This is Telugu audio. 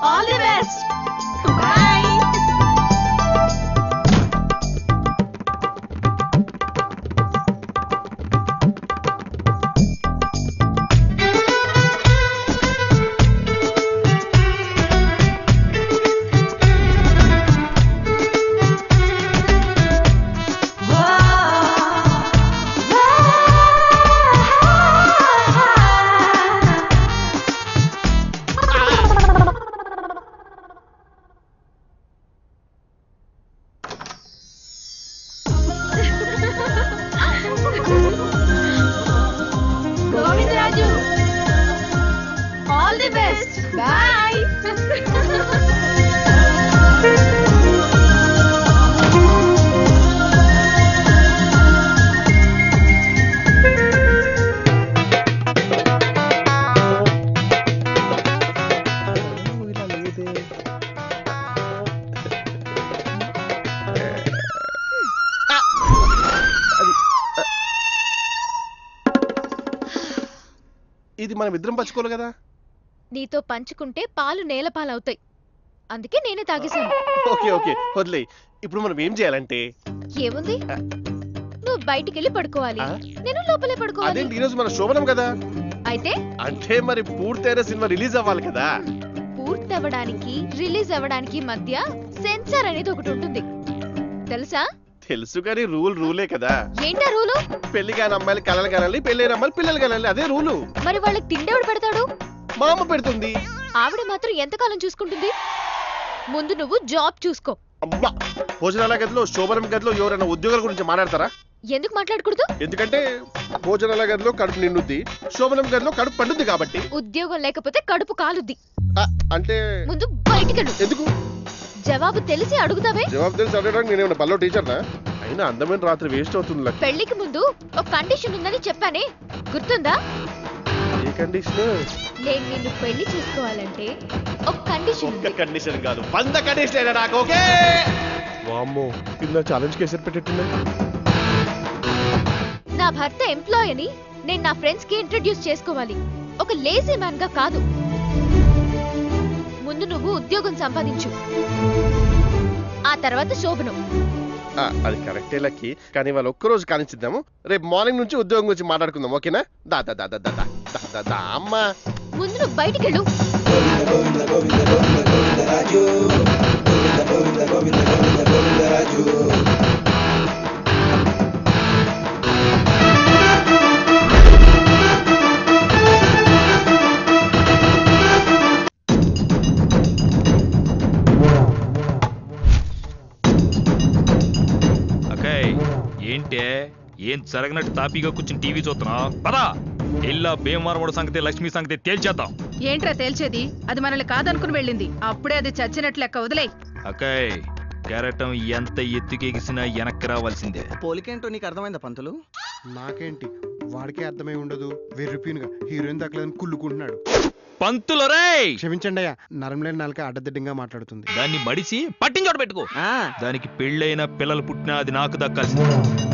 All the best boy Govindaraju all the best boy ఇది మనం ఇద్దరం పంచుకోవాలి కదా నీతో పంచుకుంటే పాలు నేలపాలవుతాయి అందుకే నేనే తాగేశాను ఓకే ఓకే వదిలే ఇప్పుడు మనం ఏం చేయాలంటే ఏముంది నువ్వు బయటికి వెళ్ళి పడుకోవాలి ఆ? నేను లోపలే పడుకోవాలి అదేంటి ఈరోజు మన శోభనం కదా అయితే అంటే మరి పూర్తయిన సినిమా రిలీజ్ అవ్వాలి కదా పూర్తి అవ్వడానికి రిలీజ్ అవ్వడానికి మధ్య సెన్సార్ అనేది ఒకటి ఉంటుంది తెలుసా తెలుసు కానీ రూల్ రూలే కదా ఏంటా రూలు పెళ్లి కాని అమ్మాయిలు కలలు కనాలి పెళ్ళైన అమ్మాయిలు పిల్లలు కనాలి అదే రూలు మరి వాళ్ళకి తిండెవడు పెడతాడు మా అమ్మ పెడుతుంది ఆవిడ మాత్రం ఎంతకాలం చూసుకుంటుంది ముందు నువ్వు జాబ్ చూసుకో అబ్బా భోజనాల గదిలో శోభనం గదిలో ఎవరైనా ఉద్యోగాల గురించి మాట్లాడతారా ఎందుకు మాట్లాడకూడదు ఎందుకంటే భోజనాల గదిలో కడుపు నిండుద్ది శోభనం గదిలో కడుపు పండుద్ది కాబట్టి ఉద్యోగం లేకపోతే కడుపు కాలుద్ది ఆ, అంటే ముందు బయటికెళ్ళు ఎందుకు జవాబు తెలిసి అడుగుతావే జవాబు తెలిసి అడగడానికి నేనేమన్నా బల్లో టీచర్నా అయినా అందమైన రాత్రి వేస్ట్ అవుతుంది లక్. పెళ్లికి ముందు ఒక కండిషన్ ఉందని చెప్పానే గుర్తుందా ఏ కండిషన్ నేను నిన్ను పెళ్లి చేసుకోవాలంటే ఒక కండిషన్ ఒక్క ఉంది కండిషన్ కాదు వంద కండిషన్ అయినా నాకు ఓకే వామ్మో ఇది నా ఛాలెంజ్ కేసరి పెట్టేట్టున్నా నా భర్త ఎంప్లాయ్ అని నేను నా ఫ్రెండ్స్ కి ఇంట్రడ్యూస్ చేసుకోవాలి ఒక లేజీ మ్యాన్ గా కాదు ముందు నువ్వు ఉద్యోగం సంపాదించు ఆ తర్వాత శోభనం ఆ, అది కరెక్టే లక్కి కానీ వాళ్ళు ఒక్కరోజు కానిచ్చిద్దాము రేపు మార్నింగ్ నుంచి ఉద్యోగం గురించి మాట్లాడుకుందాం ఓకేనా దా దా దా దా దా దా దా దా దా అమ్మా ముందు నువ్వు బయటికెళ్ళు అక్కయ్ ఏంటే ఏం జరగనట్టు తాపీగా కూర్చుని టీవీ చూస్తున్నా పదా ఎల్లా భీమవరముడు సంగతి లక్ష్మి సంగతి తేల్చేద్దాం ఏంట్రా తేల్చేది అది మనల్ని కాదనుకుని వెళ్ళింది అప్పుడే అది చచ్చినట్లు లెక్క వదిలే అక్కయ్ కెరటం ఎంత ఎత్తుకెగిసినా వెనక్కి రావాల్సిందే పోలికేంటో నీకు అర్థమైందా పంతులు నాకేంటి వాడికే అర్థమై ఉండదు వెర్రిపీనుగా హీరోయిన్ దక్కలేదని కుళ్ళుకుంటున్నాడు పంతులు రేయ్ క్షమించండి అయ్యా నరంలేని నాలుక అడ్డదిడ్డంగా మాట్లాడుతుంది దాన్ని మడిసి పట్టించోట పెట్టుకో ఆ దానికి పెళ్ళైన పిల్లలు పుట్టినా అది నాకు దక్కాల్సిందే